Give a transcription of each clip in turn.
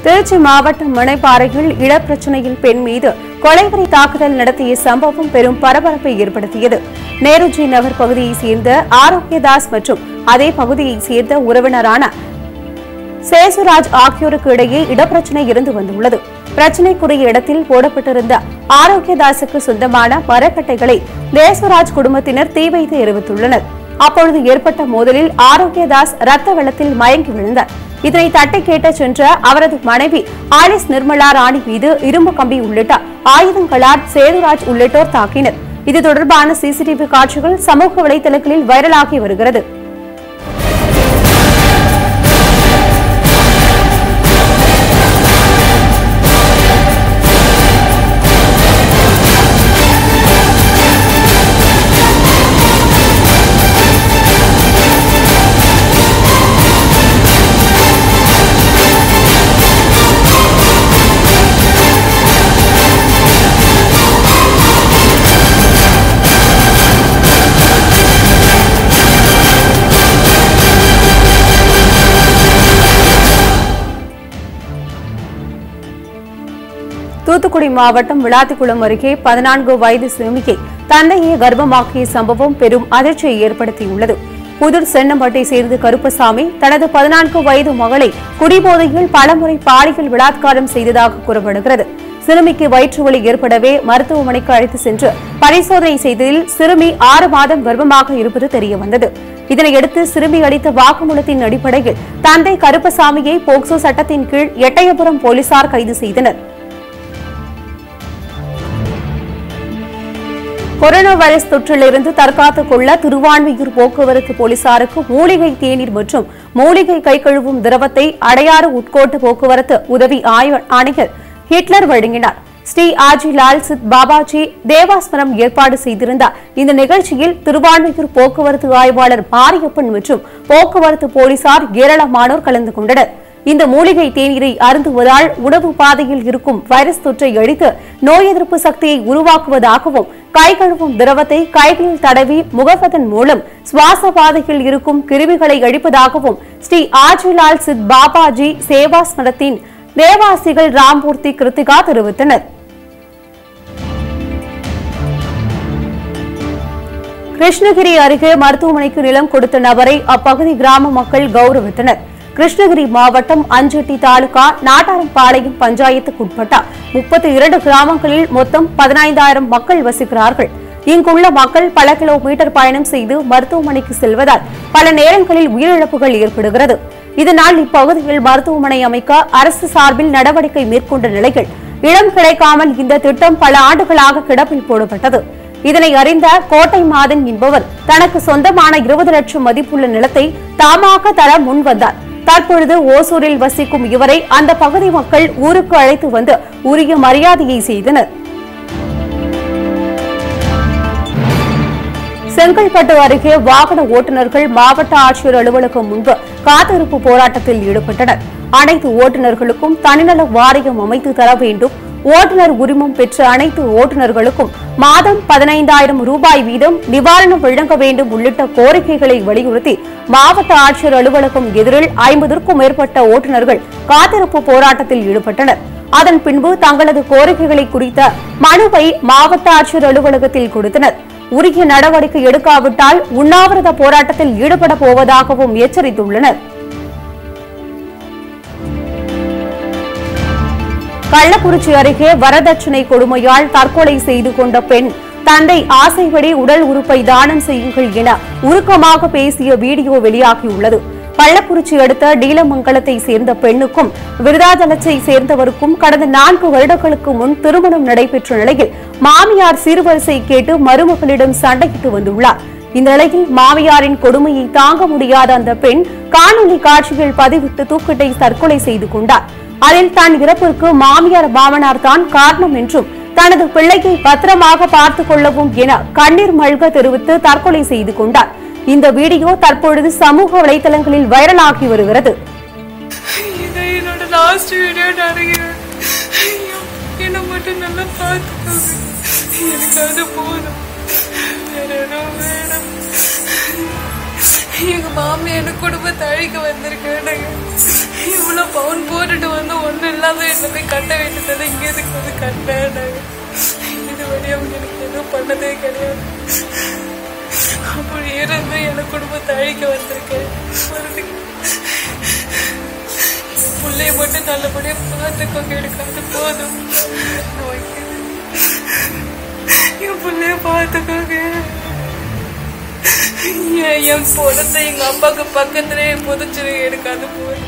திருச்சி மாவட்டம் மணைப்பாறையில் இடப்பிரச்சனையில் பெண் மீது கொலைவரி தாக்குதல் நடத்திய சம்பவம் பெரும் பரபரப்பை ஏற்படுத்தியது நேருஜி நகர் பகுதியைச் சேர்ந்த ஆரோக்கியதாஸ் மற்றும் அதே பகுதியைச் சேர்ந்த உறவினரான சேசுராஜ் ஆகியோருக்கு இடையே இடப்பிரச்சனை இருந்து வந்துள்ளது பிரச்சனைக்குரிய இடத்தில் போடப்பட்டிருந்த ஆரோக்கியதாசுக்கு சொந்தமான மரக்கட்டைகளை தேசராஜ் குடும்பத்தினர் தீ வைத்து எரிவித்துள்ளனர் அப்பொழுது ஏற்பட்ட மோதலில் ஆரோக்கியதாஸ் ரத்த வெள்ளத்தில் மயங்கி விழுந்தார் இதனை தட்டி கேட்ட சென்ற அவரது மனைவி ஆலிஸ் நிர்மலா ராணி மீது இரும்பு கம்பி உள்ளிட்ட ஆயுதங்களால் சேதுராஜ் உள்ளிட்டோர் தாக்கினர் இது தொடர்பான சிசிடிவி காட்சிகள் சமூக வலைதளங்களில் வைரலாகி வருகிறது தூத்துக்குடி மாவட்டம் விளாத்திக்குளம் அருகே பதினான்கு வயது சிறுமியை தந்தையை கர்ப்பமாக்கிய சம்பவம் பெரும் அதிர்ச்சியை ஏற்படுத்தியுள்ளது புதூர் சென்னம்பட்டை சேர்ந்த கருப்பசாமி தனது பதினான்கு வயது மகளை குடிபோதையில் பலமுறை பாலியல் பலாத்காரம் செய்ததாக கூறப்படுகிறது சிறுமிக்கு வயிற்று வலி ஏற்படவே மருத்துவமனைக்கு அழைத்து சென்று பரிசோதனை செய்ததில் சிறுமி ஆறு மாதம் கர்ப்பமாக இருப்பது தெரியவந்தது இதனையடுத்து சிறுமி அளித்த வாக்குமூலத்தின் அடிப்படையில் தந்தை கருப்பசாமியை போக்சோ சட்டத்தின் கீழ் எட்டயபுரம் போலீசார் கைது செய்தனர் கொரோனா வைரஸ் தொற்றிலிருந்து தற்காத்துக் கொள்ள திருவான்மையூர் போக்குவரத்து போலீசாருக்கு மூலிகை தேநீர் மற்றும் மூலிகை கை கழுவும் திரவத்தை அடையாறு உட்கோட்டு போக்குவரத்து உதவி ஆய்வு ஆணையர் ஹிட்லர் வழங்கினார் ஸ்ரீ ஆஜி லால் சித் பாபாஜி தேவாஸ்மரம் ஏற்பாடு செய்திருந்தார் இந்த நிகழ்ச்சியில் திருவான்மையூர் போக்குவரத்து ஆய்வாளர் மாரியப்பன் மற்றும் போக்குவரத்து போலீசார் ஏராளமானோர் கலந்து கொண்டனர் இந்த மூலிகை தேநீரை அருந்துவதால் உணவு பாதையில் இருக்கும் வைரஸ் தொற்றை அழித்து நோய் எதிர்ப்பு சக்தியை உருவாக்குவதாகவும் கை கழுவும் திரவத்தை கைகளில் தடவி முகப்பதன் மூலம் சுவாச பாதையில் இருக்கும் கிருமிகளை அழிப்பதாகவும் ஸ்ரீ ஆஜிலால் சித் பாபாஜி சேவாஸ்மரத்தின் தேவாசிகள் ராம்பூர்த்தி கிருத்திகா தெரிவித்தனர் கிருஷ்ணகிரி அருகே மருத்துவமனைக்கு நிலம் கொடுத்த நபரை அப்பகுதி கிராம மக்கள் கௌரவித்தனர் கிருஷ்ணகிரி மாவட்டம் அஞ்செட்டி தாலுகா நாட்டாரம்பாளையம் பஞ்சாயத்துக்குட்பட்ட முப்பத்தி இரண்டு கிராமங்களில் மொத்தம் பதினைந்தாயிரம் மக்கள் வசிக்கிறார்கள் இங்குள்ள மக்கள் பல கிலோமீட்டர் பயணம் செய்து மருத்துவமனைக்கு செல்வதால் பல நேரங்களில் உயிரிழப்புகள் ஏற்படுகிறது இதனால் இப்பகுதியில் மருத்துவமனை அமைக்க அரசு சார்பில் நடவடிக்கை மேற்கொண்ட நிலையில் இடம் கிடைக்காமல் இந்த திட்டம் பல ஆண்டுகளாக கிடப்பில் போடப்பட்டது இதனை அறிந்த கோட்டை மாதன் என்பவர் தனக்கு சொந்தமான இருபது லட்சம் மதிப்புள்ள நிலத்தை தாமாக தர முன் வந்தார் தற்பொழுது ஓசூரில் வசிக்கும் இவரை அந்த பகுதி மக்கள் ஊருக்கு அழைத்து வந்து உரிய மரியாதையை செய்தனர் செங்கல்பட்டு அருகே வாகன ஓட்டுநர்கள் மாவட்ட ஆட்சியர் அலுவலகம் முன்பு காத்திருப்பு போராட்டத்தில் ஈடுபட்டனர் அனைத்து ஓட்டுநர்களுக்கும் தனிநல வாரியம் அமைத்து தர வேண்டும் ஓட்டுநர் உரிமம் பெற்ற அனைத்து ஓட்டுநர்களுக்கும் மாதம் பதினைந்தாயிரம் ரூபாய் வீதம் நிவாரணம் வழங்க வேண்டும் உள்ளிட்ட கோரிக்கைகளை வலியுறுத்தி மாவட்ட ஆட்சியர் அலுவலகம் எதிரில் ஐம்பதற்கும் மேற்பட்ட ஓட்டுநர்கள் காத்திருப்பு போராட்டத்தில் ஈடுபட்டனர் அதன் பின்பு தங்களது கோரிக்கைகளை குறித்த மனுவை மாவட்ட ஆட்சியர் அலுவலகத்தில் கொடுத்தனர் உரிய நடவடிக்கை எடுக்காவிட்டால் உண்ணாவிரத போராட்டத்தில் ஈடுபட போவதாகவும் எச்சரித்துள்ளனர் கள்ளக்குறிச்சி அருகே வரதட்சணை கொடுமையால் தற்கொலை செய்து கொண்ட பெண் தந்தை ஆசைப்படி உடல் உறுப்பை தானம் செய்யுங்கள் என உருக்கமாக பேசிய வீடியோ வெளியாகியுள்ளது கள்ளக்குறிச்சி அடுத்த நீலமங்கலத்தை சேர்ந்த பெண்ணுக்கும் விருதாச்சலத்தை சேர்ந்தவருக்கும் கடந்த நான்கு வருடங்களுக்கு முன் திருமணம் நடைபெற்ற நிலையில் மாமியார் சீர்வரிசை கேட்டு மருமகளிடம் சண்டையிட்டு வந்துள்ளார் இந்த நிலையில் மாமியாரின் கொடுமையை தாங்க முடியாத அந்த பெண் காணொலி காட்சியில் பதிவிட்டு தூக்கிட்டை தற்கொலை செய்து கொண்டார் அதில் தான் இறப்பிற்கு மாமியார் மாமனார் தான் காரணம் என்றும் தனது பிள்ளையை பத்திரமாக பார்த்துக் கொள்ளவும் என கண்ணீர் மல்க தெரிவித்து தற்கொலை செய்து கொண்டார் இந்த வீடியோ தற்பொழுது சமூக வலைதளங்களில் வைரலாகி வருகிறது இது என்னோட லாஸ்ட் வீடியோ நினைக்கிறேன் ஐயோ என்னை மட்டும் நல்லா பார்த்துக்கோங்க எனக்கு அது போதும் வேற எதுவும் வேணாம் எங்க மாமி என்ன குடும்பத்தை அழிக்க வந்திருக்கானுங்க இவ்வளோ பவுன் போட்டுட்டு வந்து ஒன்றும் இல்லாத என்ன போய் கட்ட வேண்டியது இங்கே எதுக்கு வந்து கட்டினாங்க இது வழி அவங்க எனக்கு எதுவும் பண்ணதே கிடையாது அப்படி இருந்து என் குடும்பத்தை அழிக்க வந்திருக்கேன் வரதுக்கு என் பிள்ளைய மட்டும் நல்லபடியா பார்த்துக்கோங்க எனக்கு அது போதும் நான் வைக்கிறேன். என் பிள்ளைய பார்த்துக்கோங்க என் என் பொண்ணத்தை எங்க அப்பாவுக்கு பக்கத்துலயே புதைச்சிரு எனக்கு அது போதும்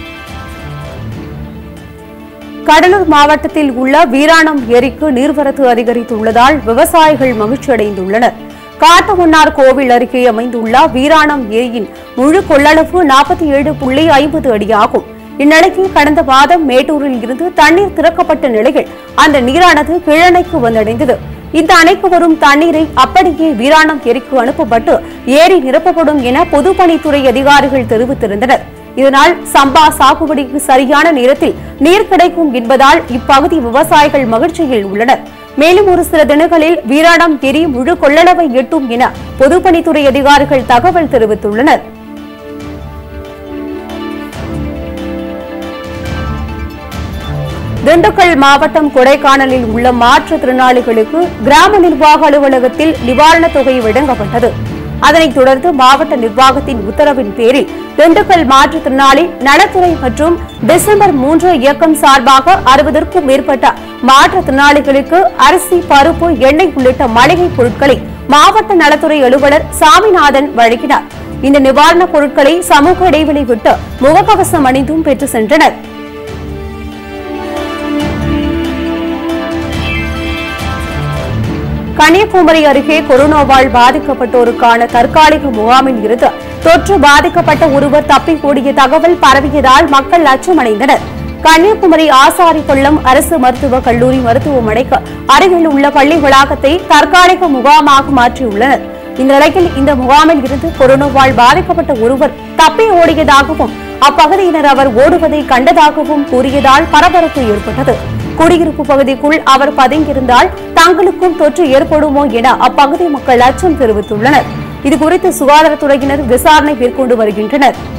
கடலூர் மாவட்டத்தில் உள்ள வீராணம் ஏரிக்கு நீர்வரத்து அதிகரித்துள்ளதால் விவசாயிகள் மகிழ்ச்சியடைந்துள்ளனர் காட்டுமன்னார் கோவில் அருகே அமைந்துள்ள வீராணம் ஏரியின் முழு கொள்ளளவு நாற்பத்தி ஏழு புள்ளி ஐம்பது அடியாகும் இந்நிலையில் கடந்த மாதம் மேட்டூரில் இருந்து தண்ணீர் திறக்கப்பட்ட நிலையில் அந்த நீரானது கிழணைக்கு வந்தடைந்தது இந்த அணைக்கு வரும் தண்ணீரை அப்படியே வீராணம் ஏரிக்கு அனுப்பப்பட்டு ஏரி நிரப்பப்படும் என பொதுப்பணித்துறை அதிகாரிகள் தெரிவித்திருந்தனர் இதனால் சம்பா சாகுபடிக்கு சரியான நேரத்தில் நீர் கிடைக்கும் என்பதால் இப்பகுதி விவசாயிகள் மகிழ்ச்சியில் உள்ளனர் மேலும் ஒரு சில தினங்களில் வீராணம் ஏரி முழு கொள்ளளவை எட்டும் என பொதுப்பணித்துறை அதிகாரிகள் தகவல் தெரிவித்துள்ளனர் திண்டுக்கல் மாவட்டம் கொடைக்கானலில் உள்ள மாற்றுத்திறனாளிகளுக்கு கிராம நிர்வாக அலுவலகத்தில் நிவாரணத் தொகை வழங்கப்பட்டது அதனைத் தொடர்ந்து மாவட்ட நிர்வாகத்தின் உத்தரவின் பேரில் திண்டுக்கல் மாற்றுத்திறனாளி நலத்துறை மற்றும் டிசம்பர் மூன்று இயக்கம் சார்பாக அறுபதற்கும் மேற்பட்ட மாற்றுத்திறனாளிகளுக்கு அரிசி பருப்பு எண்ணெய் உள்ளிட்ட மளிகைப் பொருட்களை மாவட்ட நலத்துறை அலுவலர் சாமிநாதன் வழங்கினார் இந்த நிவாரணப் பொருட்களை சமூக இடைவெளி விட்டு முகக்கவசம் அணிந்தும் பெற்று சென்றனர் கன்னியாகுமரி அருகே கொரோனாவால் பாதிக்கப்பட்டோருக்கான தற்காலிக முகாமில் இருந்து தொற்று பாதிக்கப்பட்ட ஒருவர் தப்பிக் ஓடிய தகவல் பரவியதால் மக்கள் அச்சமடைந்தனர் கன்னியாகுமரி ஆசாரிப்பள்ளம் அரசு மருத்துவக் கல்லூரி மருத்துவமனைக்கு அருகில் உள்ள பள்ளி வளாகத்தை தற்காலிக முகாமாக மாற்றியுள்ளனர் இந்த நிலையில் இந்த முகாமில் இருந்து கொரோனாவால் பாதிக்கப்பட்ட ஒருவர் தப்பி ஓடியதாகவும் அப்பகுதியினர் அவர் ஓடுவதை கண்டதாகவும் கூறியதால் பரபரப்பு ஏற்பட்டது குடியிருப்பு பகுதிக்குள் அவர் பதுங்கியிருந்தால் தங்களுக்கும் தொற்று ஏற்படுமோ என அப்பகுதி மக்கள் அச்சம் தெரிவித்துள்ளனர் இதுகுறித்து சுகாதாரத்துறையினர் விசாரணை மேற்கொண்டு வருகின்றனர்